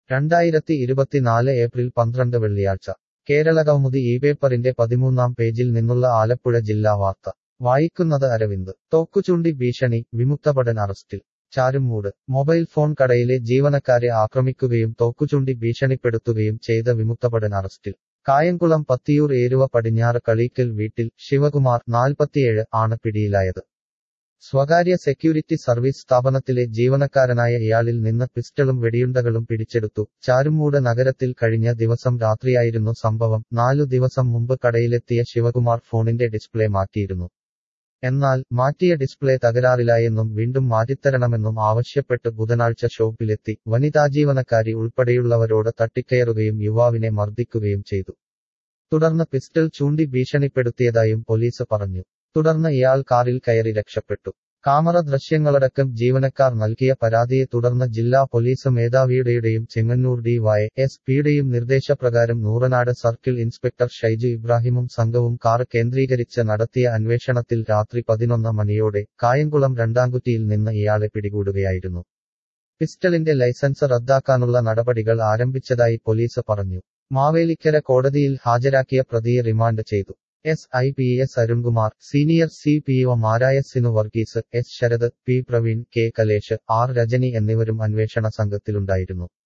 രണ്ടായിരത്തി ഇരുപത്തിനാല് ഏപ്രിൽ പന്ത്രണ്ട് വെള്ളിയാഴ്ച കേരളകൗമുദി ഈ പേപ്പറിന്റെ പതിമൂന്നാം പേജിൽ നിന്നുള്ള ആലപ്പുഴ ജില്ലാ വാർത്ത വായിക്കുന്നത് അരവിന്ദ് തോക്കുചൂണ്ടി ഭീഷണി വിമുക്തഭടൻ അറസ്റ്റിൽ ചാരുമൂട് മൊബൈൽ ഫോൺ കടയിലെ ജീവനക്കാരെ ആക്രമിക്കുകയും തോക്കുചൂണ്ടി ഭീഷണിപ്പെടുത്തുകയും ചെയ്ത വിമുക്തഭടൻ അറസ്റ്റിൽ കായംകുളം പത്തിയൂർ ഏരുവ പടിഞ്ഞാറ് കളീക്കൽ വീട്ടിൽ ശിവകുമാർ നാൽപ്പത്തിയേഴ് ആണ് പിടിയിലായത് സ്വകാര്യ സെക്യൂരിറ്റി സർവീസ് സ്ഥാപനത്തിലെ ജീവനക്കാരനായ ഇയാളിൽ നിന്ന് പിസ്റ്റളും വെടിയുണ്ടകളും പിടിച്ചെടുത്തു ചാരുമൂട് നഗരത്തിൽ കഴിഞ്ഞ ദിവസം രാത്രിയായിരുന്നു സംഭവം നാലു ദിവസം മുമ്പ് കടയിലെത്തിയ ശിവകുമാർ ഫോണിന്റെ ഡിസ്പ്ലേ മാറ്റിയിരുന്നു എന്നാൽ മാറ്റിയ ഡിസ്പ്ലേ തകരാറിലായെന്നും വീണ്ടും മാറ്റിത്തരണമെന്നും ആവശ്യപ്പെട്ട് ബുധനാഴ്ച ഷോപ്പിലെത്തി വനിതാ ജീവനക്കാരി ഉൾപ്പെടെയുള്ളവരോട് തട്ടിക്കയറുകയും യുവാവിനെ മർദ്ദിക്കുകയും ചെയ്തു തുടർന്ന് പിസ്റ്റൾ ചൂണ്ടി ഭീഷണിപ്പെടുത്തിയതായും പോലീസ് പറഞ്ഞു തുടർന്ന് ഇയാൾ കാറിൽ കയറി രക്ഷപ്പെട്ടു കാമറ ദൃശ്യങ്ങളടക്കം ജീവനക്കാർ നൽകിയ പരാതിയെ തുടർന്ന് ജില്ലാ പോലീസ് മേധാവിയുടെയും ചെങ്ങന്നൂർ ഡി വൈ എസ് പിയുടെയും നിർദ്ദേശപ്രകാരം നൂറനാട് സർക്കിൾ ഇൻസ്പെക്ടർ ഷൈജു ഇബ്രാഹിമും സംഘവും കാർ കേന്ദ്രീകരിച്ച് നടത്തിയ അന്വേഷണത്തിൽ രാത്രി പതിനൊന്ന് മണിയോടെ കായംകുളം രണ്ടാംകുറ്റിയിൽ നിന്ന് ഇയാളെ പിടികൂടുകയായിരുന്നു പിസ്റ്റളിന്റെ ലൈസൻസ് റദ്ദാക്കാനുള്ള നടപടികൾ ആരംഭിച്ചതായി പോലീസ് പറഞ്ഞു മാവേലിക്കര കോടതിയിൽ ഹാജരാക്കിയ പ്രതിയെ റിമാൻഡ് ചെയ്തു S I P S Arunkumar senior C P ഒമാരായ Sinu Varghese S Sarath P Praveen K Kalesh R Rajani എന്നിവരും അന്വേഷണ സംഘത്തിലുണ്ടായിരുന്നു